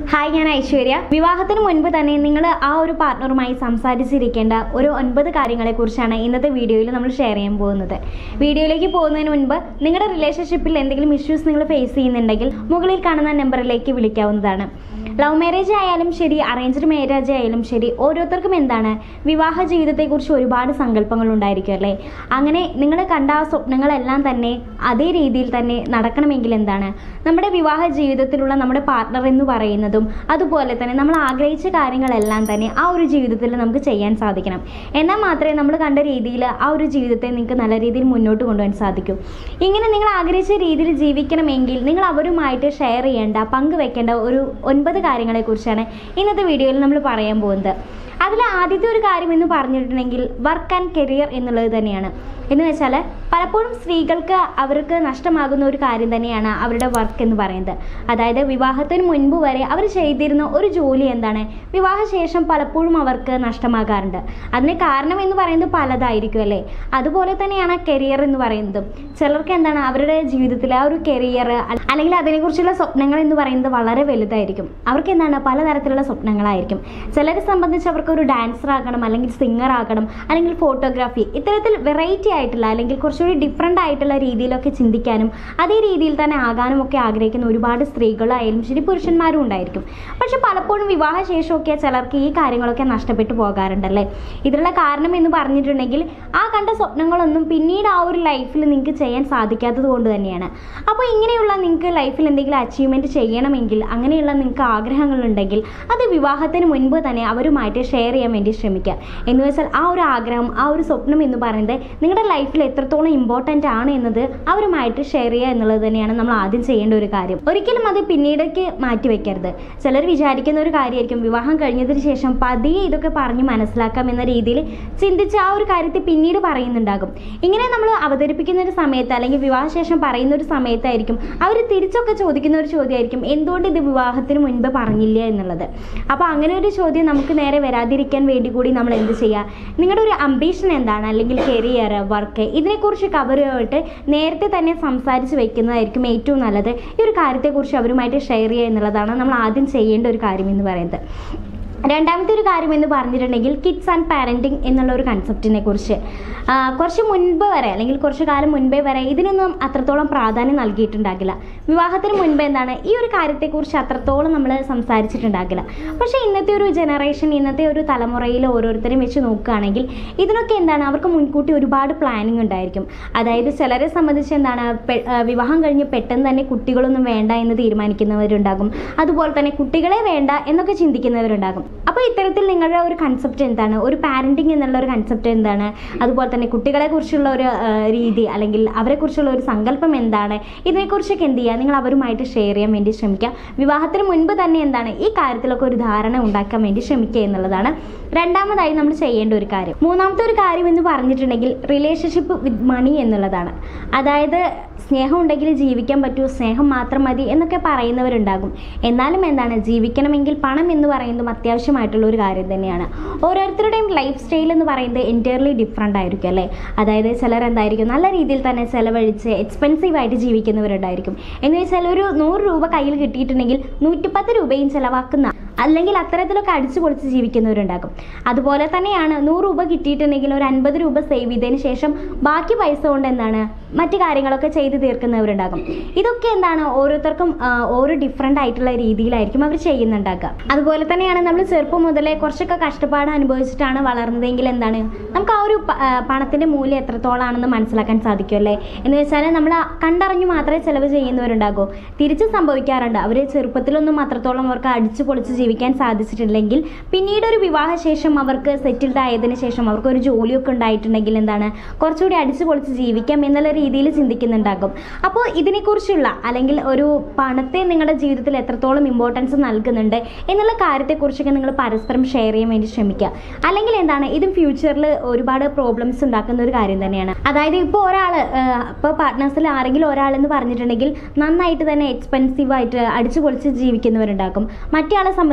hi ഞാൻ ഐശ്വര്യ വിവാഹത്തിന് മുൻപ് തന്നെ നിങ്ങൾ ആ ഒരു പാർട്ട്ണറുമായി സംസാരിച്ചിരിക്കേണ്ട ഒരു ഒൻപത് കാര്യങ്ങളെക്കുറിച്ചാണ് ഇന്നത്തെ വീഡിയോയിൽ നമ്മൾ ഷെയർ ചെയ്യാൻ പോകുന്നത് വീഡിയോയിലേക്ക് പോകുന്നതിന് മുൻപ് നിങ്ങളുടെ റിലേഷൻഷിപ്പിൽ എന്തെങ്കിലും ഇഷ്യൂസ് നിങ്ങൾ ഫേസ് ചെയ്യുന്നുണ്ടെങ്കിൽ മുകളിൽ കാണുന്ന നമ്പറിലേക്ക് വിളിക്കാവുന്നതാണ് ലവ് മാരേജ് ആയാലും ശരി അറേഞ്ച്ഡ് മാരേജ് ആയാലും ശരി ഓരോരുത്തർക്കും എന്താണ് വിവാഹ ജീവിതത്തെക്കുറിച്ച് ഒരുപാട് സങ്കല്പങ്ങൾ ഉണ്ടായിരിക്കും അല്ലേ അങ്ങനെ നിങ്ങൾ കണ്ട ആ സ്വപ്നങ്ങളെല്ലാം തന്നെ അതേ രീതിയിൽ തന്നെ നടക്കണമെങ്കിൽ എന്താണ് നമ്മുടെ വിവാഹ ജീവിതത്തിലുള്ള നമ്മുടെ പാർട്ട്ണർ എന്ന് പറയുന്നതും അതുപോലെ തന്നെ നമ്മൾ ആഗ്രഹിച്ച കാര്യങ്ങളെല്ലാം തന്നെ ആ ഒരു ജീവിതത്തിൽ നമുക്ക് ചെയ്യാൻ സാധിക്കണം എന്നാൽ മാത്രമേ നമ്മൾ കണ്ട രീതിയിൽ ആ ഒരു ജീവിതത്തെ നിങ്ങൾക്ക് നല്ല രീതിയിൽ മുന്നോട്ട് കൊണ്ടുപോകാൻ സാധിക്കൂ ഇങ്ങനെ നിങ്ങൾ ആഗ്രഹിച്ച രീതിയിൽ ജീവിക്കണമെങ്കിൽ നിങ്ങൾ അവരുമായിട്ട് ഷെയർ ചെയ്യേണ്ട പങ്കുവെക്കേണ്ട ഒരു ഒൻപത് കാര്യങ്ങളെക്കുറിച്ചാണ് ഇന്നത്തെ വീഡിയോയിൽ നമ്മൾ പറയാൻ പോകുന്നത് അതിൽ ആദ്യത്തെ ഒരു കാര്യം എന്ന് പറഞ്ഞിട്ടുണ്ടെങ്കിൽ വർക്ക് ആൻഡ് കരിയർ എന്നുള്ളത് തന്നെയാണ് എന്ന് വെച്ചാൽ പലപ്പോഴും സ്ത്രീകൾക്ക് അവർക്ക് നഷ്ടമാകുന്ന ഒരു കാര്യം തന്നെയാണ് അവരുടെ വർക്ക് എന്ന് പറയുന്നത് അതായത് വിവാഹത്തിന് മുൻപ് വരെ അവർ ചെയ്തിരുന്ന ഒരു ജോലി എന്താണ് വിവാഹശേഷം പലപ്പോഴും അവർക്ക് നഷ്ടമാകാറുണ്ട് അതിന് കാരണം എന്ന് പറയുന്നത് പലതായിരിക്കും അല്ലേ അതുപോലെ തന്നെയാണ് കരിയർ എന്ന് പറയുന്നതും ചിലർക്ക് എന്താണ് അവരുടെ ജീവിതത്തിൽ ആ ഒരു കരിയർ അല്ലെങ്കിൽ അതിനെക്കുറിച്ചുള്ള സ്വപ്നങ്ങൾ എന്ന് പറയുന്നത് വളരെ വലുതായിരിക്കും അവർക്ക് എന്താണ് പലതരത്തിലുള്ള സ്വപ്നങ്ങളായിരിക്കും ചിലരെ സംബന്ധിച്ച് അവർക്ക് ഒരു ഡാൻസർ ആകണം അല്ലെങ്കിൽ സിംഗർ ആകണം അല്ലെങ്കിൽ ഫോട്ടോഗ്രാഫി ഇത്തരത്തിൽ വെറൈറ്റി ആയിട്ടുള്ള അല്ലെങ്കിൽ കുറച്ചുകൂടി ഡിഫറെൻ്റ് ആയിട്ടുള്ള രീതിയിലൊക്കെ ചിന്തിക്കാനും അതേ രീതിയിൽ തന്നെ ആകാനും ഒക്കെ ആഗ്രഹിക്കുന്ന ഒരുപാട് സ്ത്രീകളായാലും ശരി പുരുഷന്മാരും ഉണ്ടായിരിക്കും പക്ഷെ പലപ്പോഴും വിവാഹശേഷമൊക്കെ ചിലർക്ക് ഈ കാര്യങ്ങളൊക്കെ നഷ്ടപ്പെട്ടു പോകാറുണ്ടല്ലേ ഇതിനുള്ള കാരണം എന്ന് പറഞ്ഞിട്ടുണ്ടെങ്കിൽ ആ കണ്ട സ്വപ്നങ്ങളൊന്നും പിന്നീട് ആ ഒരു ലൈഫിൽ നിങ്ങൾക്ക് ചെയ്യാൻ സാധിക്കാത്തത് കൊണ്ട് തന്നെയാണ് അപ്പോൾ ഇങ്ങനെയുള്ള നിങ്ങൾക്ക് ലൈഫിൽ എന്തെങ്കിലും അച്ചീവ്മെൻറ്റ് ചെയ്യണമെങ്കിൽ അങ്ങനെയുള്ള നിങ്ങൾക്ക് ആഗ്രഹങ്ങളുണ്ടെങ്കിൽ അത് വിവാഹത്തിന് മുൻപ് തന്നെ അവരുമായിട്ട് ഷെയർ ചെയ്യാൻ വേണ്ടി ശ്രമിക്കുക എന്ന് വെച്ചാൽ ആ ഒരു ആഗ്രഹം ആ ഒരു സ്വപ്നം എന്ന് പറയുന്നത് നിങ്ങളുടെ ലൈഫിൽ എത്രത്തോളം ഇമ്പോർട്ടൻ്റ് ആണ് എന്നത് അവരുമായിട്ട് ഷെയർ ചെയ്യുക എന്നുള്ളത് തന്നെയാണ് നമ്മൾ ആദ്യം ചെയ്യേണ്ട ഒരു കാര്യം ഒരിക്കലും അത് പിന്നീടേക്ക് മാറ്റി വെക്കരുത് ചിലർ വിചാരിക്കുന്ന ഒരു കാര്യമായിരിക്കും വിവാഹം കഴിഞ്ഞതിന് ശേഷം പതിയെ ഇതൊക്കെ പറഞ്ഞ് മനസ്സിലാക്കാം എന്ന രീതിയിൽ ചിന്തിച്ച് ആ ഒരു കാര്യത്തെ പിന്നീട് പറയുന്നുണ്ടാകും ഇങ്ങനെ നമ്മൾ അവതരിപ്പിക്കുന്ന ഒരു സമയത്ത് അല്ലെങ്കിൽ വിവാഹശേഷം പറയുന്ന ഒരു സമയത്തായിരിക്കും അവർ തിരിച്ചൊക്കെ ചോദിക്കുന്ന ഒരു ചോദ്യമായിരിക്കും എന്തുകൊണ്ട് ഇത് വിവാഹത്തിന് മുൻപ് പറഞ്ഞില്ല എന്നുള്ളത് അപ്പോൾ അങ്ങനെ ഒരു ചോദ്യം നമുക്ക് നേരെ വരാതിരിക്കാൻ വേണ്ടി കൂടി നമ്മൾ എന്ത് ചെയ്യുക നിങ്ങളുടെ ഒരു അംബീഷൻ എന്താണ് അല്ലെങ്കിൽ കരിയർ വർക്ക് ഇതിനെക്കുറിച്ച് കവറുമായിട്ട് നേരത്തെ തന്നെ സംസാരിച്ച് വെക്കുന്നതായിരിക്കും ഏറ്റവും നല്ലത് ഈ ഒരു കാര്യത്തെക്കുറിച്ച് അവരുമായിട്ട് ഷെയർ ചെയ്യുക എന്നുള്ളതാണ് നമ്മൾ ആദ്യം ചെയ്യേണ്ട ഒരു കാര്യം എന്ന് പറയുന്നത് രണ്ടാമത്തെ ഒരു കാര്യം എന്ന് പറഞ്ഞിട്ടുണ്ടെങ്കിൽ കിഡ്സ് ആൻഡ് പാരൻറ്റിങ് എന്നുള്ള ഒരു കൺസെപ്റ്റിനെ കുറിച്ച് ആ, കുറച്ച് മുൻപ് വരെ അല്ലെങ്കിൽ കുറച്ച് കാലം മുൻപേ വരെ ഇതിനൊന്നും അത്രത്തോളം പ്രാധാന്യം നൽകിയിട്ടുണ്ടാകില്ല വിവാഹത്തിന് മുൻപ് എന്താണ് ഈ ഒരു കാര്യത്തെക്കുറിച്ച് അത്രത്തോളം നമ്മൾ സംസാരിച്ചിട്ടുണ്ടാകില്ല പക്ഷേ ഇന്നത്തെ ഒരു ജനറേഷൻ ഇന്നത്തെ ഒരു തലമുറയിൽ ഓരോരുത്തരെയും വെച്ച് നോക്കുകയാണെങ്കിൽ ഇതിനൊക്കെ എന്താണ് അവർക്ക് മുൻകൂട്ടി ഒരുപാട് പ്ലാനിങ് ഉണ്ടായിരിക്കും അതായത് ചിലരെ സംബന്ധിച്ച് എന്താണ് പെ- ആ, വിവാഹം കഴിഞ്ഞ് പെട്ടെന്ന് തന്നെ കുട്ടികളൊന്നും വേണ്ട എന്ന് തീരുമാനിക്കുന്നവരുണ്ടാകും അതുപോലെ തന്നെ കുട്ടികളെ വേണ്ട എന്നൊക്കെ ചിന്തിക്കുന്നവരുണ്ടാകും അപ്പോൾ ഇത്തരത്തിൽ നിങ്ങളുടെ ഒരു കൺസെപ്റ്റ് എന്താണ് ഒരു പാരൻറ്റിങ് എന്നുള്ള ഒരു കൺസെപ്റ്റ് എന്താണ് അതുപോലെ തന്നെ കുട്ടികളെ കുറിച്ചുള്ള ഒരു ആ, രീതി അല്ലെങ്കിൽ അവരെക്കുറിച്ചുള്ള ഒരു സങ്കല്പം എന്താണ് ഇതിനെക്കുറിച്ചൊക്കെ എന്ത് ചെയ്യുക നിങ്ങൾ അവരുമായിട്ട് ഷെയർ ചെയ്യാൻ വേണ്ടി ശ്രമിക്കുക വിവാഹത്തിന് മുൻപ് തന്നെ എന്താണ് ഈ കാര്യത്തിലൊക്കെ ഒരു ധാരണ ഉണ്ടാക്കാൻ വേണ്ടി ശ്രമിക്കുക എന്നുള്ളതാണ് രണ്ടാമതായി നമ്മൾ ചെയ്യേണ്ട ഒരു കാര്യം മൂന്നാമത്തെ ഒരു കാര്യം എന്ന് പറഞ്ഞിട്ടുണ്ടെങ്കിൽ റിലേഷൻഷിപ്പ് വിത്ത് മണി എന്നുള്ളതാണ് അതായത് സ്നേഹം ഉണ്ടെങ്കിൽ ജീവിക്കാൻ പറ്റൂ സ്നേഹം മാത്രം മതി എന്നൊക്കെ പറയുന്നവരുണ്ടാകും എന്നാലും എന്താണ് ജീവിക്കണമെങ്കിൽ പണം എന്ന് പറയുന്നതും അത്യാവശ്യമായിട്ടുള്ള ഒരു കാര്യം തന്നെയാണ് ഓരോരുത്തരുടെയും ലൈഫ് സ്റ്റൈൽ എന്ന് പറയുന്നത് എൻറ്റയർലി ഡിഫറെൻ്റ് ആയിരിക്കും അല്ലേ അതായത് ചിലർ എന്തായിരിക്കും നല്ല രീതിയിൽ തന്നെ ചിലവഴിച്ച് എക്സ്പെൻസീവ് ആയിട്ട് ജീവിക്കുന്നവരുണ്ടായിരിക്കും എന്ന് വെച്ചാൽ ഒരു നൂറ് രൂപ കയ്യിൽ കിട്ടിയിട്ടുണ്ടെങ്കിൽ നൂറ്റിപ്പത്ത് രൂപയും ചിലവാക്കുന്ന അല്ലെങ്കിൽ അത്തരത്തിലൊക്കെ അടിച്ചു പൊളിച്ച് ജീവിക്കുന്നവരുണ്ടാകും അതുപോലെ തന്നെയാണ് നൂറ് രൂപ കിട്ടിയിട്ടുണ്ടെങ്കിൽ ഒരു അൻപത് രൂപ സേവ് ചെയ്തതിന് ശേഷം ബാക്കി പൈസ കൊണ്ട് എന്താണ് മറ്റു കാര്യങ്ങളൊക്കെ ചെയ്ത് തീർക്കുന്നവരുണ്ടാകും ഇതൊക്കെ എന്താണ് ഓരോരുത്തർക്കും ആ, ഓരോ ഡിഫറെൻ്റ് ആയിട്ടുള്ള രീതിയിലായിരിക്കും അവർ ചെയ്യുന്നുണ്ടാക്കുക അതുപോലെ തന്നെയാണ് നമ്മൾ ചെറുപ്പം മുതലേ കുറച്ചൊക്കെ കഷ്ടപ്പാട് അനുഭവിച്ചിട്ടാണ് വളർന്നതെങ്കിൽ എന്താണ് നമുക്ക് ആ ഒരു പ- ആ, പണത്തിൻ്റെ മൂല്യം എത്രത്തോളാണെന്ന് മനസ്സിലാക്കാൻ സാധിക്കും അല്ലേ എന്ന് വെച്ചാൽ നമ്മൾ കണ്ടറിഞ്ഞ് മാത്രമേ ചിലവ് ചെയ്യുന്നവരുണ്ടാകൂ തിരിച്ച് സംഭവിക്കാറുണ്ട് അവർ ചെറുപ്പത്തിലൊന്നും അത്രത്തോളം അവർക്ക് അടിച്ചു പൊളിച്ച് ജീവിക്കാൻ സാധിച്ചിട്ടില്ലെങ്കിൽ പിന്നീട് ഒരു വിവാഹശേഷം അവർക്ക് സെറ്റിൽഡ് ആയതിനു ശേഷം അവർക്ക് ഒരു ജോലിയൊക്കെ ഉണ്ടായിട്ടുണ്ടെങ്കിൽ എന്താണ് കുറച്ചുകൂടി അടിച്ചു പൊളിച്ച് ജീവിക്കാം എന്നുള്ള രീതിയിൽ ചിന്തിക്കുന്നുണ്ടാകും അപ്പോൾ ഇതിനെക്കുറിച്ചുള്ള അല്ലെങ്കിൽ ഒരു പണത്തെ നിങ്ങളുടെ ജീവിതത്തിൽ എത്രത്തോളം ഇമ്പോർട്ടൻസ് നൽകുന്നുണ്ട് എന്നുള്ള കാര്യത്തെക്കുറിച്ചൊക്കെ നിങ്ങൾ പരസ്പരം ഷെയർ ചെയ്യാൻ വേണ്ടി ശ്രമിക്കുക അല്ലെങ്കിൽ എന്താണ് ഇതും ഫ്യൂച്ചറിൽ ഒരുപാട് പ്രോബ്ലംസ് ഉണ്ടാക്കുന്ന ഒരു കാര്യം തന്നെയാണ് അതായത് ഇപ്പോൾ ഒരാൾ ഇപ്പോൾ പാർട്ട്നേഴ്സിൽ ആരെങ്കിലും ഒരാളെന്ന് പറഞ്ഞിട്ടുണ്ടെങ്കിൽ നന്നായിട്ട് തന്നെ എക്സ്പെൻസീവ് ആയിട്ട് അടിച്ചു പൊളിച്ച് ജീവിക്കുന്നവരുണ്ടാക്കും മറ്റേ ആളെ സംബന്ധിച്ച്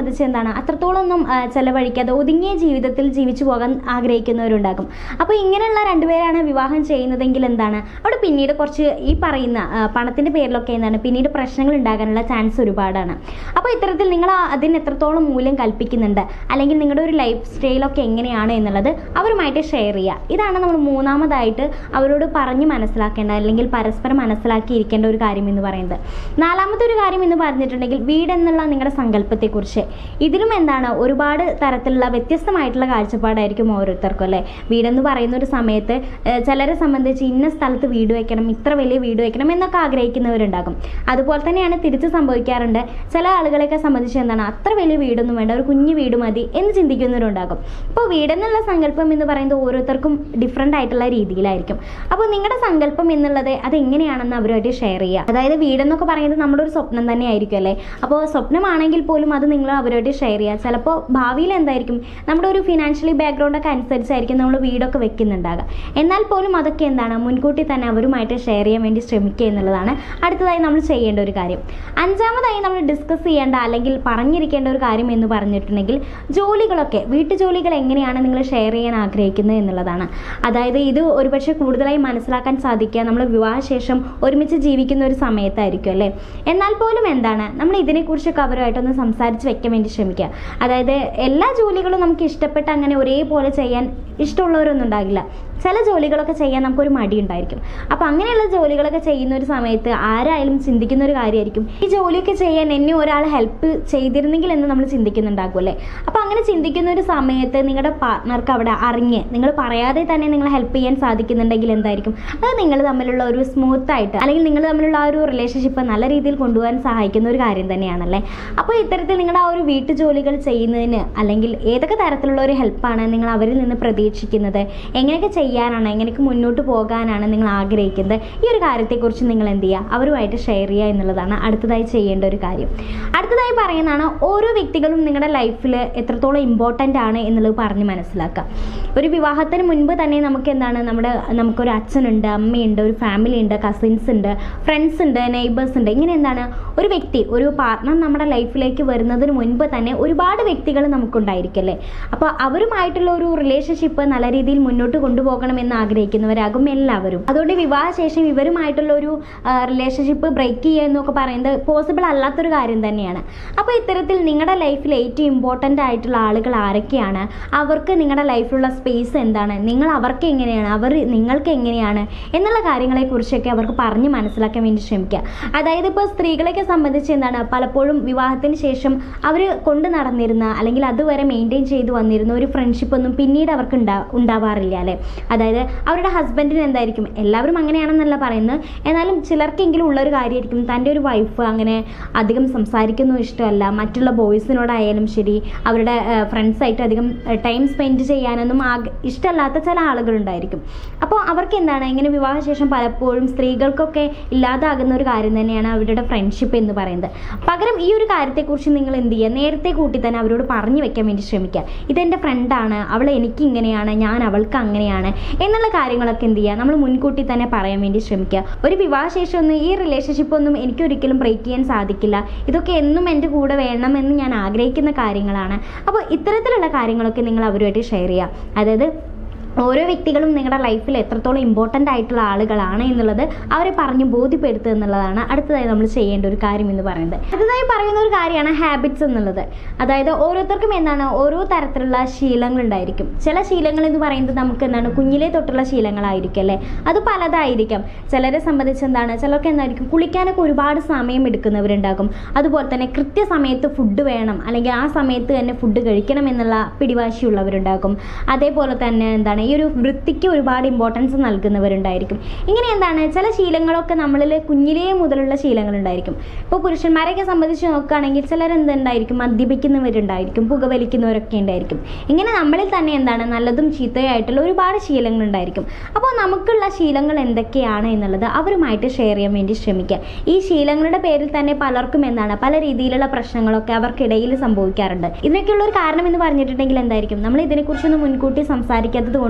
സംബന്ധിച്ച് എന്താണ് അത്രത്തോളം ഒന്നും ആ, ചെലവഴിക്കാതെ ഒതുങ്ങിയ ജീവിതത്തിൽ ജീവിച്ചു പോകാൻ ആഗ്രഹിക്കുന്നവരുണ്ടാകും അപ്പോൾ ഇങ്ങനെയുള്ള രണ്ടുപേരാണ് വിവാഹം ചെയ്യുന്നതെങ്കിൽ എന്താണ് അവിടെ പിന്നീട് കുറച്ച് ഈ പറയുന്ന ആ, പണത്തിന്റെ പേരിലൊക്കെ എന്താണ് പിന്നീട് പ്രശ്നങ്ങൾ ഉണ്ടാകാനുള്ള ചാൻസ് ഒരുപാടാണ് അപ്പോൾ ഇത്തരത്തിൽ നിങ്ങൾ ആ- അതിന് എത്രത്തോളം മൂല്യം കൽപ്പിക്കുന്നുണ്ട് അല്ലെങ്കിൽ നിങ്ങളുടെ ഒരു ലൈഫ് സ്റ്റൈലൊക്കെ എങ്ങനെയാണ് എന്നുള്ളത് അവരുമായിട്ട് ഷെയർ ചെയ്യുക ഇതാണ് നമ്മൾ മൂന്നാമതായിട്ട് അവരോട് പറഞ്ഞ് മനസ്സിലാക്കേണ്ട അല്ലെങ്കിൽ പരസ്പരം മനസ്സിലാക്കിയിരിക്കേണ്ട ഒരു കാര്യം എന്ന് പറയുന്നത് നാലാമത്തെ ഒരു കാര്യം എന്ന് പറഞ്ഞിട്ടുണ്ടെങ്കിൽ വീട് എന്നുള്ള നിങ്ങളുടെ സങ്കല്പത്തെക്കുറിച്ച് ഇതിലും എന്താണ് ഒരുപാട് തരത്തിലുള്ള വ്യത്യസ്തമായിട്ടുള്ള കാഴ്ചപ്പാടായിരിക്കും ഓരോരുത്തർക്കും അല്ലേ വീടെന്ന് പറയുന്ന ഒരു സമയത്ത് ഏഹ്, ചിലരെ സംബന്ധിച്ച് ഇന്ന സ്ഥലത്ത് വീട് വെക്കണം ഇത്ര വലിയ വീട് വെക്കണം എന്നൊക്കെ ആഗ്രഹിക്കുന്നവരുണ്ടാകും അതുപോലെ തന്നെയാണ് തിരിച്ച് സംഭവിക്കാറുണ്ട് ചില ആളുകളെയൊക്കെ സംബന്ധിച്ച് എന്താണ് അത്ര വലിയ വീടൊന്നും വേണ്ട ഒരു കുഞ്ഞു വീട് മതി എന്ന് ചിന്തിക്കുന്നവരുണ്ടാകും അപ്പോൾ വീടെന്നുള്ള സങ്കല്പം എന്ന് പറയുന്നത് ഓരോരുത്തർക്കും ഡിഫറെൻ്റ് ആയിട്ടുള്ള രീതിയിലായിരിക്കും അപ്പോൾ നിങ്ങളുടെ സങ്കല്പം എന്നുള്ളത് അത് എങ്ങനെയാണെന്ന് അവരുമായിട്ട് ഷെയർ ചെയ്യുക അതായത് വീടെന്നൊക്കെ പറയുന്നത് നമ്മുടെ ഒരു സ്വപ്നം തന്നെ ആയിരിക്കും അല്ലേ അപ്പോൾ സ്വപ്നമാണെങ്കിൽ പോലും അത് നിങ്ങൾ അവരുമായിട്ട് ഷെയർ ചെയ്യുക ചിലപ്പോൾ ഭാവിയിൽ എന്തായിരിക്കും നമ്മുടെ ഒരു ഫിനാൻഷ്യലി ബാക്ക്ഗ്രൗണ്ട് ഒക്കെ അനുസരിച്ചായിരിക്കും നമ്മൾ വീടൊക്കെ വെക്കുന്നുണ്ടാകുക എന്നാൽ പോലും അതൊക്കെ എന്താണ് മുൻകൂട്ടി തന്നെ അവരുമായിട്ട് ഷെയർ ചെയ്യാൻ വേണ്ടി ശ്രമിക്കുക എന്നുള്ളതാണ് അടുത്തതായി നമ്മൾ ചെയ്യേണ്ട ഒരു കാര്യം അഞ്ചാമതായി നമ്മൾ ഡിസ്കസ് ചെയ്യേണ്ട അല്ലെങ്കിൽ പറഞ്ഞിരിക്കേണ്ട ഒരു കാര്യം എന്ന് പറഞ്ഞിട്ടുണ്ടെങ്കിൽ ജോലികളൊക്കെ വീട്ടുജോലികൾ എങ്ങനെയാണ് നിങ്ങൾ ഷെയർ ചെയ്യാൻ ആഗ്രഹിക്കുന്നത് എന്നുള്ളതാണ് അതായത് ഇത് ഒരുപക്ഷെ കൂടുതലായി മനസ്സിലാക്കാൻ സാധിക്കുക നമ്മൾ വിവാഹശേഷം ഒരുമിച്ച് ജീവിക്കുന്ന ഒരു സമയത്തായിരിക്കും അല്ലേ എന്നാൽ പോലും എന്താണ് നമ്മൾ ഇതിനെക്കുറിച്ചൊക്കെ അവരുമായിട്ടൊന്ന് സംസാരിച്ച് വെക്കാൻ വേണ്ടി ശ്രമിക്കുക അതായത് എല്ലാ ജോലികളും നമുക്ക് ഇഷ്ടപ്പെട്ട് അങ്ങനെ ഒരേപോലെ ചെയ്യാൻ ഇഷ്ടമുള്ളവരൊന്നും ഉണ്ടാകില്ല ചില ജോലികളൊക്കെ ചെയ്യാൻ നമുക്കൊരു മടി ഉണ്ടായിരിക്കും അപ്പോൾ അങ്ങനെയുള്ള ജോലികളൊക്കെ ചെയ്യുന്ന ഒരു സമയത്ത് ആരായാലും ചിന്തിക്കുന്ന ഒരു കാര്യമായിരിക്കും ഈ ജോലിയൊക്കെ ചെയ്യാൻ എന്നെ ഒരാൾ ഹെൽപ്പ് ചെയ്തിരുന്നെങ്കിൽ എന്ന് നമ്മൾ ചിന്തിക്കുന്നുണ്ടാകും അല്ലേ അപ്പോൾ അങ്ങനെ ചിന്തിക്കുന്ന ഒരു സമയത്ത് നിങ്ങളുടെ പാർട്ട്ണർക്ക് അവിടെ അറിഞ്ഞ് നിങ്ങൾ പറയാതെ തന്നെ നിങ്ങൾ ഹെൽപ്പ് ചെയ്യാൻ സാധിക്കുന്നുണ്ടെങ്കിൽ എന്തായിരിക്കും അത് നിങ്ങൾ തമ്മിലുള്ള ഒരു സ്മൂത്ത് ആയിട്ട് അല്ലെങ്കിൽ നിങ്ങൾ തമ്മിലുള്ള ആ ഒരു റിലേഷൻഷിപ്പ് നല്ല രീതിയിൽ കൊണ്ടുപോകാൻ സഹായിക്കുന്ന ഒരു കാര്യം തന്നെയാണല്ലേ അപ്പോൾ ഇത്തരത്തിൽ നിങ്ങളുടെ ആ ഒരു വീട്ടു ജോലികൾ ചെയ്യുന്നതിന് അല്ലെങ്കിൽ ഏതൊക്കെ തരത്തിലുള്ള ഒരു ഹെൽപ്പാണ് നിങ്ങൾ അവരിൽ നിന്ന് പ്രതീക്ഷിക്കുന്നത് എങ്ങനെയൊക്കെ ചെയ്യാനാണ് എങ്ങനെയൊക്കെ മുന്നോട്ട് പോകാനാണ് നിങ്ങൾ ആഗ്രഹിക്കുന്നത് ഈ ഒരു കാര്യത്തെക്കുറിച്ച് നിങ്ങൾ എന്ത് ചെയ്യുക അവരുമായിട്ട് ഷെയർ ചെയ്യുക എന്നുള്ളതാണ് അടുത്തതായി ചെയ്യേണ്ട ഒരു കാര്യം അടുത്തതായി പറയുന്നതാണ് ഓരോ വ്യക്തികളും നിങ്ങളുടെ ലൈഫിൽ എത്രത്തോളം ഇമ്പോർട്ടൻ്റ് ആണ് എന്നുള്ളത് പറഞ്ഞ് മനസ്സിലാക്കുക ഒരു വിവാഹത്തിന് മുൻപ് തന്നെ നമുക്ക് എന്താണ് നമ്മുടെ നമുക്കൊരു അച്ഛനുണ്ട് അമ്മയുണ്ട് ഒരു ഫാമിലി ഉണ്ട് കസിൻസ് ഉണ്ട് ഫ്രണ്ട്സ് ഉണ്ട് നെയ്ബേഴ്സ് ഉണ്ട് ഇങ്ങനെ എന്താണ് ഒരു വ്യക്തി ഒരു പാർട്ട്ണർ നമ്മുടെ ലൈഫിലേക്ക് വരുന്നതിന് മുൻപ് തന്നെ ഒരുപാട് വ്യക്തികൾ നമുക്കുണ്ടായിരിക്കല്ലേ അപ്പോൾ അവരുമായിട്ടുള്ള ഒരു റിലേഷൻഷിപ്പ് നല്ല രീതിയിൽ മുന്നോട്ട് കൊണ്ടുപോകണമെന്ന് ആഗ്രഹിക്കുന്നവരാകും എല്ലാവരും അതുകൊണ്ട് വിവാഹശേഷം ഇവരുമായിട്ടുള്ള ഒരു റിലേഷൻഷിപ്പ് ബ്രേക്ക് ചെയ്യുക എന്നൊക്കെ പറയുന്നത് പോസിബിൾ അല്ലാത്തൊരു കാര്യം തന്നെയാണ് അപ്പോൾ ഇത്തരത്തിൽ നിങ്ങളുടെ ലൈഫിൽ ഏറ്റവും ഇമ്പോർട്ടൻ്റ് ആയിട്ടുള്ള ആളുകൾ ആരൊക്കെയാണ് അവർക്ക് നിങ്ങളുടെ ലൈഫിലുള്ള സ്പേസ് എന്താണ് നിങ്ങൾ അവർക്ക് എങ്ങനെയാണ് അവർ നിങ്ങൾക്ക് എങ്ങനെയാണ് എന്നുള്ള കാര്യങ്ങളെക്കുറിച്ചൊക്കെ അവർക്ക് പറഞ്ഞ് മനസ്സിലാക്കാൻ വേണ്ടി ശ്രമിക്കുക അതായത് ഇപ്പോൾ സ്ത്രീകളെയൊക്കെ സംബന്ധിച്ച് എന്താണ് പലപ്പോഴും വിവാഹത്തിന് ശേഷം അവർ കൊണ്ട് നടന്നിരുന്ന അല്ലെങ്കിൽ അതുവരെ മെയിൻറ്റെയിൻ ചെയ്തു വന്നിരുന്ന ഒരു ഫ്രണ്ട്ഷിപ്പ് ഒന്നും പിന്നീട് അവർക്ക് ഉണ്ടാ ഉണ്ടാവാറില്ല അല്ലേ അതായത് അവരുടെ ഹസ്ബൻഡിന് എന്തായിരിക്കും എല്ലാവരും അങ്ങനെയാണെന്നല്ല പറയുന്നത് എന്നാലും ചിലർക്കെങ്കിലും ഉള്ളൊരു കാര്യമായിരിക്കും തൻ്റെ ഒരു വൈഫ് അങ്ങനെ അധികം സംസാരിക്കുന്നു ഇഷ്ടമല്ല മറ്റുള്ള ബോയ്സിനോടായാലും ശരി അവരുടെ ഫ്രണ്ട്സായിട്ട് അധികം ടൈം സ്പെൻഡ് ചെയ്യാനൊന്നും ആഗ് ഇഷ്ടമല്ലാത്ത ചില ആളുകളുണ്ടായിരിക്കും അപ്പോൾ അവർക്ക് എന്താണ് ഇങ്ങനെ വിവാഹശേഷം പലപ്പോഴും സ്ത്രീകൾക്കൊക്കെ ഇല്ലാതാകുന്ന ഒരു കാര്യം തന്നെയാണ് അവരുടെ ഫ്രണ്ട്ഷിപ്പ് എന്ന് പറയുന്നത് പകരം ഈ ഒരു കാര്യത്തെക്കുറിച്ച് നിങ്ങൾ എന്ത് ചെയ്യുക നേരത്തെ കൂട്ടി തന്നെ അവരോട് പറഞ്ഞു വെക്കാൻ വേണ്ടി ശ്രമിക്കുക ഇതെൻ്റെ ഫ്രണ്ടാണ് അവൾ എനിക്ക് ഇങ്ങനെയാണ് ഞാൻ അവൾക്ക് അങ്ങനെയാണ് എന്നുള്ള കാര്യങ്ങളൊക്കെ എന്ത് ചെയ്യുക നമ്മൾ മുൻകൂട്ടി തന്നെ പറയാൻ വേണ്ടി ശ്രമിക്കുക ഒരു വിവാഹശേഷം ഒന്നും ഈ റിലേഷൻഷിപ്പ് ഒന്നും എനിക്ക് ഒരിക്കലും ബ്രേക്ക് ചെയ്യാൻ സാധിക്കില്ല ഇതൊക്കെ എന്നും എൻ്റെ കൂടെ വേണമെന്ന് ഞാൻ ആഗ്രഹിക്കുന്ന കാര്യങ്ങളാണ് അപ്പോൾ ഇത്തരത്തിലുള്ള കാര്യങ്ങളൊക്കെ നിങ്ങൾ അവരുമായിട്ട് ഷെയർ ചെയ്യുക അതായത് ഓരോ വ്യക്തികളും നിങ്ങളുടെ ലൈഫിൽ എത്രത്തോളം ഇമ്പോർട്ടൻ്റ് ആയിട്ടുള്ള ആളുകളാണ് എന്നുള്ളത് അവരെ പറഞ്ഞ് ബോധ്യപ്പെടുത്തുക എന്നുള്ളതാണ് അടുത്തതായി നമ്മൾ ചെയ്യേണ്ട ഒരു കാര്യം എന്ന് പറയുന്നത് അടുത്തതായി പറയുന്ന ഒരു കാര്യമാണ് ഹാബിറ്റ്സ് എന്നുള്ളത് അതായത് ഓരോരുത്തർക്കും എന്താണ് ഓരോ തരത്തിലുള്ള ശീലങ്ങൾ ഉണ്ടായിരിക്കും ചില ശീലങ്ങൾ എന്ന് പറയുന്നത് നമുക്ക് എന്താണ് കുഞ്ഞിലേ തൊട്ടുള്ള ശീലങ്ങളായിരിക്കും അല്ലേ അത് പലതായിരിക്കാം ചിലരെ സംബന്ധിച്ച് എന്താണ് ചിലർക്ക് എന്തായിരിക്കും കുളിക്കാനൊക്കെ ഒരുപാട് സമയം എടുക്കുന്നവരുണ്ടാകും അതുപോലെ തന്നെ കൃത്യസമയത്ത് ഫുഡ് വേണം അല്ലെങ്കിൽ ആ സമയത്ത് തന്നെ ഫുഡ് കഴിക്കണം എന്നുള്ള പിടിവാശിയുള്ളവരുണ്ടാകും അതേപോലെ തന്നെ എന്താണ് ഈ ഒരു വൃത്തിക്ക് ഒരുപാട് ഇമ്പോർട്ടൻസ് നൽകുന്നവരുണ്ടായിരിക്കും ഇങ്ങനെ എന്താണ് ചില ശീലങ്ങളൊക്കെ നമ്മളിൽ കുഞ്ഞിലേ മുതലുള്ള ശീലങ്ങളുണ്ടായിരിക്കും ഇപ്പോൾ പുരുഷന്മാരെയൊക്കെ സംബന്ധിച്ച് നോക്കുകയാണെങ്കിൽ ചിലർ എന്തുണ്ടായിരിക്കും മദ്യപിക്കുന്നവരുണ്ടായിരിക്കും പുകവലിക്കുന്നവരൊക്കെ ഉണ്ടായിരിക്കും ഇങ്ങനെ നമ്മളിൽ തന്നെ എന്താണ് നല്ലതും ചീത്തയായിട്ടുള്ള ഒരുപാട് ശീലങ്ങളുണ്ടായിരിക്കും അപ്പോൾ നമുക്കുള്ള ശീലങ്ങൾ എന്തൊക്കെയാണ് എന്നുള്ളത് അവരുമായിട്ട് ഷെയർ ചെയ്യാൻ വേണ്ടി ശ്രമിക്കുക ഈ ശീലങ്ങളുടെ പേരിൽ തന്നെ പലർക്കും എന്താണ് പല രീതിയിലുള്ള പ്രശ്നങ്ങളൊക്കെ അവർക്കിടയിൽ സംഭവിക്കാറുണ്ട് ഇതിനൊക്കെയുള്ള ഒരു കാരണം എന്ന് പറഞ്ഞിട്ടുണ്ടെങ്കിൽ എന്തായിരിക്കും നമ്മൾ ഇതിനെക്കുറിച്ചൊന്നും മുൻകൂട്ടി സംസാരിക്കാത്തത് കൊണ്ട്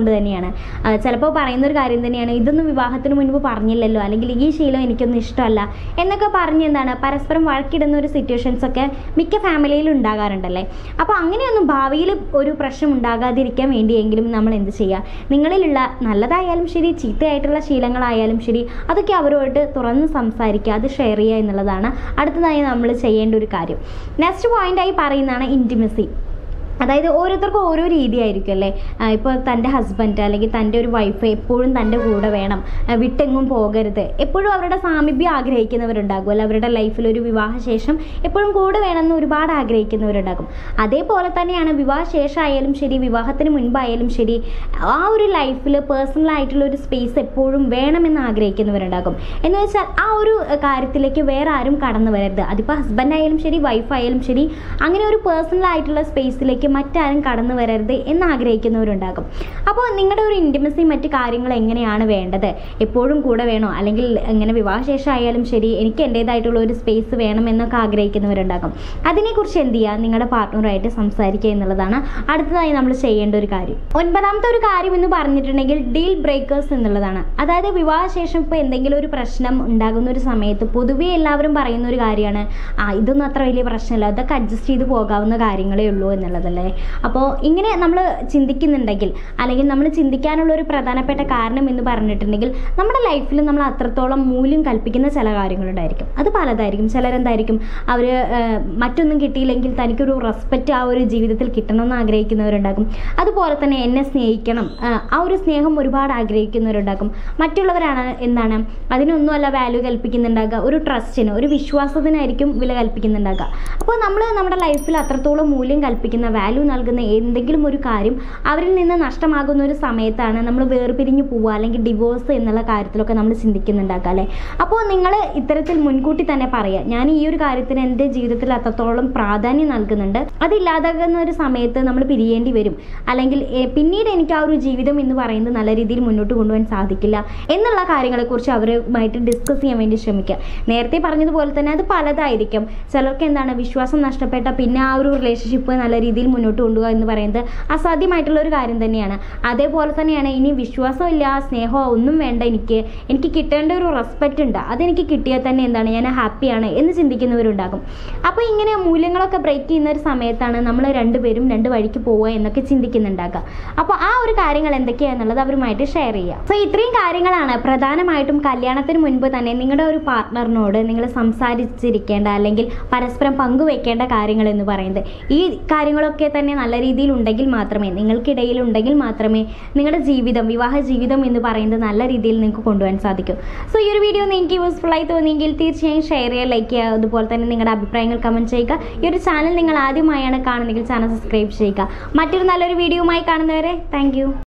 കൊണ്ട് തന്നെയാണ് ചിലപ്പോൾ പറയുന്ന ഒരു കാര്യം തന്നെയാണ് ഇതൊന്നും വിവാഹത്തിന് മുൻപ് പറഞ്ഞില്ലല്ലോ അല്ലെങ്കിൽ ഈ ശീലം എനിക്കൊന്നും ഇഷ്ടമല്ല എന്നൊക്കെ പറഞ്ഞ് എന്താണ് പരസ്പരം വഴക്കിടുന്ന ഒരു സിറ്റുവേഷൻസ് ഒക്കെ മിക്ക ഫാമിലിയിലും ഉണ്ടാകാറുണ്ടല്ലേ അപ്പോൾ അങ്ങനെയൊന്നും ഭാവിയിൽ ഒരു പ്രശ്നം ഉണ്ടാകാതിരിക്കാൻ വേണ്ടിയെങ്കിലും നമ്മൾ എന്ത് ചെയ്യുക നിങ്ങളിലുള്ള നല്ലതായാലും ശരി ചീത്തയായിട്ടുള്ള ശീലങ്ങളായാലും ശരി അതൊക്കെ അവരോട് തുറന്ന് സംസാരിക്കുക അത് ഷെയർ ചെയ്യുക എന്നുള്ളതാണ് അടുത്തതായി നമ്മൾ ചെയ്യേണ്ട ഒരു കാര്യം നെക്സ്റ്റ് പോയിന്റായി പറയുന്നതാണ് ഇൻറ്റിമസി അതായത് ഓരോരുത്തർക്കും ഓരോ രീതിയായിരിക്കും അല്ലേ ഇപ്പോൾ തൻ്റെ ഹസ്ബൻഡ് അല്ലെങ്കിൽ തൻ്റെ ഒരു വൈഫ് എപ്പോഴും തൻ്റെ കൂടെ വേണം ആ, വിട്ടെങ്ങും പോകരുത് എപ്പോഴും അവരുടെ സാമീപ്യം ആഗ്രഹിക്കുന്നവരുണ്ടാകും അല്ല അവരുടെ ലൈഫിൽ ഒരു വിവാഹശേഷം എപ്പോഴും കൂടെ വേണമെന്ന് ഒരുപാട് ആഗ്രഹിക്കുന്നവരുണ്ടാകും അതേപോലെ തന്നെയാണ് വിവാഹശേഷം ആയാലും ശരി വിവാഹത്തിന് മുൻപായാലും ശരി ആ ഒരു ലൈഫിൽ പേഴ്സണൽ ആയിട്ടുള്ള ഒരു സ്പേസ് എപ്പോഴും വേണമെന്ന് ആഗ്രഹിക്കുന്നവരുണ്ടാകും എന്ന് വെച്ചാൽ ആ ഒരു അഹ്, കാര്യത്തിലേക്ക് വേറെ ആരും കടന്നു വരരുത് അതിപ്പോൾ ഹസ്ബൻഡ് ആയാലും ശരി വൈഫ് ആയാലും ശരി അങ്ങനെ ഒരു പേഴ്സണൽ ആയിട്ടുള്ള സ്പേസിലേക്ക് മറ്റാരും കടന്നു വരരുത് എന്ന് ആഗ്രഹിക്കുന്നവരുണ്ടാകും അപ്പോൾ നിങ്ങളുടെ ഒരു ഇൻറ്റിമസി മറ്റു കാര്യങ്ങൾ എങ്ങനെയാണ് വേണ്ടത് എപ്പോഴും കൂടെ വേണോ അല്ലെങ്കിൽ ഇങ്ങനെ വിവാഹശേഷം ആയാലും ശരി എനിക്ക് എൻ്റേതായിട്ടുള്ള ഒരു സ്പേസ് വേണം എന്നൊക്കെ ആഗ്രഹിക്കുന്നവരുണ്ടാകും അതിനെക്കുറിച്ച് എന്ത് ചെയ്യുക നിങ്ങളുടെ പാർട്ട്ണറുമായിട്ട് സംസാരിക്കുക എന്നുള്ളതാണ് അടുത്തതായി നമ്മൾ ചെയ്യേണ്ട ഒരു കാര്യം ഒൻപതാമത്തെ ഒരു കാര്യം എന്ന് പറഞ്ഞിട്ടുണ്ടെങ്കിൽ ഡീൽ ബ്രേക്കേഴ്സ് എന്നുള്ളതാണ് അതായത് വിവാഹശേഷം ഇപ്പോൾ എന്തെങ്കിലും ഒരു പ്രശ്നം ഉണ്ടാകുന്ന ഒരു സമയത്ത് പൊതുവേ എല്ലാവരും പറയുന്ന ഒരു കാര്യമാണ് ആ ഇതൊന്നും അത്ര വലിയ പ്രശ്നമില്ല അതൊക്കെ അഡ്ജസ്റ്റ് ചെയ്ത് പോകാവുന്ന കാര്യങ്ങളേ ഉള്ളൂ എന്നുള്ളതല്ലേ അപ്പോൾ ഇങ്ങനെ നമ്മൾ ചിന്തിക്കുന്നുണ്ടെങ്കിൽ അല്ലെങ്കിൽ നമ്മൾ ചിന്തിക്കാനുള്ള ഒരു പ്രധാനപ്പെട്ട കാരണം എന്ന് പറഞ്ഞിട്ടുണ്ടെങ്കിൽ നമ്മുടെ ലൈഫിൽ നമ്മൾ അത്രത്തോളം മൂല്യം കൽപ്പിക്കുന്ന ചില കാര്യങ്ങളുണ്ടായിരിക്കും അത് പലതായിരിക്കും ചിലരെന്തായിരിക്കും അവർ മറ്റൊന്നും കിട്ടിയില്ലെങ്കിൽ തനിക്കൊരു റെസ്പെക്റ്റ് ആ ഒരു ജീവിതത്തിൽ കിട്ടണമെന്ന് ആഗ്രഹിക്കുന്നവരുണ്ടാകും അതുപോലെ തന്നെ എന്നെ സ്നേഹിക്കണം ആ, ആ ഒരു സ്നേഹം ഒരുപാട് ആഗ്രഹിക്കുന്നവരുണ്ടാകും മറ്റുള്ളവരാണ് എന്താണ് അതിനൊന്നുമല്ല വാല്യൂ കൽപ്പിക്കുന്നുണ്ടാകുക ഒരു ട്രസ്റ്റിന് ഒരു വിശ്വാസത്തിനായിരിക്കും വില കൽപ്പിക്കുന്നുണ്ടാകുക അപ്പോൾ നമ്മൾ നമ്മുടെ ലൈഫിൽ അത്രത്തോളം മൂല്യം കൽപ്പിക്കുന്ന വാല്യൂ നൽകുന്ന എന്തെങ്കിലും ഒരു കാര്യം അവരിൽ നിന്ന് നഷ്ടമാകുന്ന ഒരു സമയത്താണ് നമ്മൾ വേർപിരിഞ്ഞ് പോവുക അല്ലെങ്കിൽ ഡിവോഴ്സ് എന്നുള്ള കാര്യത്തിലൊക്കെ നമ്മൾ ചിന്തിക്കുന്നുണ്ടാക്കുക അല്ലേ അപ്പോൾ നിങ്ങൾ ഇത്തരത്തിൽ മുൻകൂട്ടി തന്നെ പറയുക ഞാൻ ഈ ഒരു കാര്യത്തിന് എൻ്റെ ജീവിതത്തിൽ അത്രത്തോളം പ്രാധാന്യം നൽകുന്നുണ്ട് അതില്ലാതാകുന്ന ഒരു സമയത്ത് നമ്മൾ പിരിയേണ്ടി വരും അല്ലെങ്കിൽ ഏ, പിന്നീട് എനിക്ക് ആ ഒരു ജീവിതം എന്ന് പറയുന്നത് നല്ല രീതിയിൽ മുന്നോട്ട് കൊണ്ടുപോകാൻ സാധിക്കില്ല എന്നുള്ള കാര്യങ്ങളെക്കുറിച്ച് അവരുമായിട്ട് ഡിസ്കസ് ചെയ്യാൻ വേണ്ടി ശ്രമിക്കുക നേരത്തെ പറഞ്ഞതുപോലെ തന്നെ അത് പലതായിരിക്കും ചിലർക്ക് എന്താണ് വിശ്വാസം നഷ്ടപ്പെട്ട പിന്നെ ആ ഒരു റിലേഷൻഷിപ്പ് നല്ല രീതിയിൽ മുന്നോട്ട് കൊണ്ടുപോകുക എന്ന് പറയുന്നത് അസാധ്യമായിട്ടുള്ള ഒരു കാര്യം തന്നെയാണ് അതേപോലെ തന്നെയാണ് ഇനി വിശ്വാസമില്ല സ്നേഹമോ ഒന്നും വേണ്ട എനിക്ക് എനിക്ക് കിട്ടേണ്ട ഒരു റെസ്പെക്റ്റ് ഉണ്ട് അതെനിക്ക് കിട്ടിയാൽ തന്നെ എന്താണ് ഞാൻ ഹാപ്പിയാണ് എന്ന് ചിന്തിക്കുന്നവരുണ്ടാകും അപ്പോൾ ഇങ്ങനെ മൂല്യങ്ങളൊക്കെ ബ്രേക്ക് ചെയ്യുന്ന ഒരു സമയത്താണ് നമ്മൾ രണ്ടുപേരും രണ്ട് വഴിക്ക് പോവുക എന്നൊക്കെ ചിന്തിക്കുന്നുണ്ടാക്കുക അപ്പോൾ ആ ഒരു കാര്യങ്ങൾ എന്തൊക്കെയാണെന്നുള്ളത് അവരുമായിട്ട് ഷെയർ ചെയ്യുക സോ ഇത്രയും കാര്യങ്ങളാണ് പ്രധാനമായിട്ടും കല്യാണത്തിന് മുൻപ് തന്നെ നിങ്ങളുടെ ഒരു പാർട്ട്ണറിനോട് നിങ്ങൾ സംസാരിച്ചിരിക്കേണ്ട അല്ലെങ്കിൽ പരസ്പരം പങ്കുവെക്കേണ്ട കാര്യങ്ങൾ എന്ന് പറയുന്നത് ഈ കാര്യങ്ങളൊക്കെ തന്നെ നല്ല രീതിയിൽ ഉണ്ടെങ്കിൽ മാത്രമേ നിങ്ങൾക്കിടയിൽ ഉണ്ടെങ്കിൽ മാത്രമേ നിങ്ങളുടെ ജീവിതം വിവാഹ ജീവിതം എന്ന് പറയുന്നത് നല്ല രീതിയിൽ നിങ്ങൾക്ക് കൊണ്ടുപോകാൻ സാധിക്കൂ സോ ഈ ഒരു വീഡിയോ നിങ്ങൾക്ക് യൂസ്ഫുൾ ആയി തോന്നിയെങ്കിൽ തീർച്ചയായും ഷെയർ ചെയ്യുക ലൈക്ക് ചെയ്യുക അതുപോലെ തന്നെ നിങ്ങളുടെ അഭിപ്രായങ്ങൾ കമൻറ്റ് ചെയ്യുക ഈ ഒരു ചാനൽ നിങ്ങൾ ആദ്യമായാണ് കാണുന്നതെങ്കിൽ ചാനൽ സബ്സ്ക്രൈബ് ചെയ്യുക മറ്റൊരു നല്ലൊരു വീഡിയോയുമായി കാണുന്നവരെ താങ്ക്